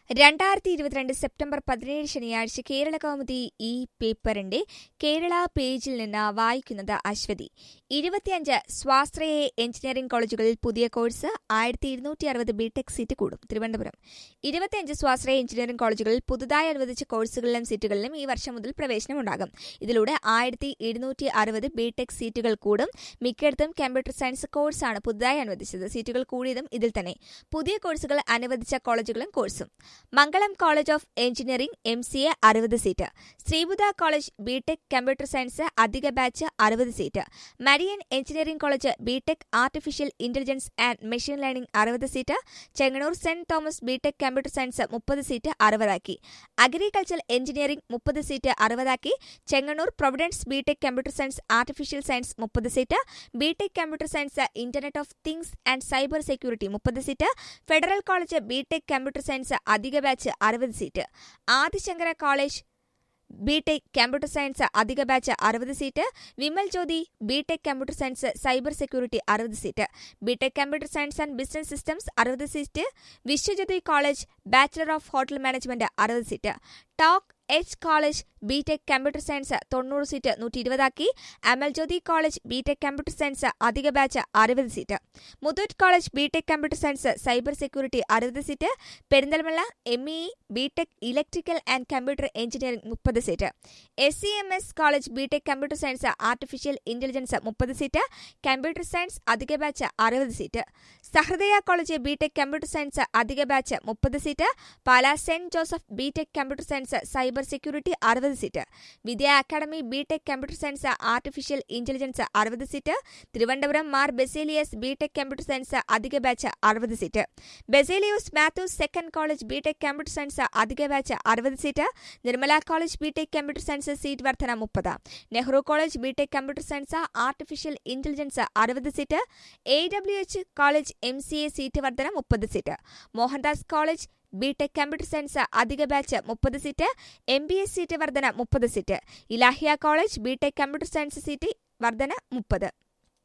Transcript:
രണ്ടായിരത്തി ഇരുപത്തിരണ്ട് സെപ്റ്റംബർ പതിനേഴ് ശനിയാഴ്ച കേരള കൗമുദി ഈ പേപ്പറിന്റെ കേരള പേജിൽ നിന്ന് വായിക്കുന്നത് അശ്വതി ഇരുപത്തിയഞ്ച് സ്വാശ്രയ എഞ്ചിനീയറിംഗ് കോളേജുകളിൽ പുതിയ കോഴ്സ് ആയിരത്തി ഇരുന്നൂറ്റി അറുപത് ബിടെക് സീറ്റ് കൂടും തിരുവനന്തപുരം ഇരുപത്തിയഞ്ച് സ്വാശ്രയ എഞ്ചിനീയറിംഗ് കോളേജുകളിൽ പുതുതായി അനുവദിച്ച കോഴ്സുകളിലും സീറ്റുകളിലും ഈ വർഷം മുതൽ പ്രവേശനമുണ്ടാകും ഇതിലൂടെ ആയിരത്തി ഇരുന്നൂറ്റി അറുപത് ബിടെക് സീറ്റുകൾ കൂടും മിക്കയിടത്തും കമ്പ്യൂട്ടർ സയൻസ് കോഴ്സാണ് പുതുതായി അനുവദിച്ചത് സീറ്റുകൾ കൂടിയതും ഇതിൽ തന്നെ പുതിയ കോഴ്സുകൾ അനുവദിച്ച കോളേജുകളും കോഴ്സും Mangalam college of engineering M C A അറുപത് seat Sree Buddha college B Tech computer science അധിക ബാച്ച് അറുപത് seat Marian engineering college B Tech artificial intelligence and machine learning അറുപത് seat Chengannur saint Thomas B Tech computer science മുപ്പത് സീറ്റ് അറുപതാക്കി അഗ്രികൾച്ചർ എഞ്ചിനീയറിംഗ് മുപ്പത് seat അറുപതാക്കി Chengannur providence B Tech computer science artificial science മുപ്പത് seat B Tech computer science internet of things and cyber security മുപ്പത് seat federal college B Tech computer science അധിക batch അറുപത് seat Adishankara college B Tech computer science അധിക batch അറുപത് seat Vimal Jyothi B Tech computer science cyber security അറുപത് seat B Tech computer science and business systems അറുപത് seat Vishwajyothi college bachelor of hotel management അറുപത് seat Toc H college B Tech computer science തൊണ്ണൂറ് seat നൂറ്റി ഇരുപതാക്കി Amal Jyothi college B Tech computer science അധിക batch അറുപത് seat Muthoot college B Tech computer science cyber security അറുപത് seat Perinthalmanna M E B Tech electrical and computer engineering മുപ്പത് seat S C M S college B Tech computer science artificial intelligence മുപ്പത് seat computer science അധിക batch അറുപത് seat Sahrudaya college B Tech computer science അധിക batch മുപ്പത് seat Pala saint Joseph B Tech computer science cyber security അറുപത് seat Vidya academy B Tech computer science artificial intelligence അറുപത് seat Thiruvananthapuram Mar Baselius B Tech computer science അധിക batch അറുപത് seat Baselios Mathews second college B Tech computer science അധിക batch അറുപത് seat Nirmala college B Tech computer science seat വർധന മുപ്പത് Nehru college B Tech computer science artificial intelligence അറുപത് seat A W H college M C A seat വർധന മുപ്പത് seat Mohandas college B Tech computer science അധിക batch മുപ്പത് seat M B S seat വർധന മുപ്പത് seat Ilahia college B Tech computer science seat വർധന മുപ്പത്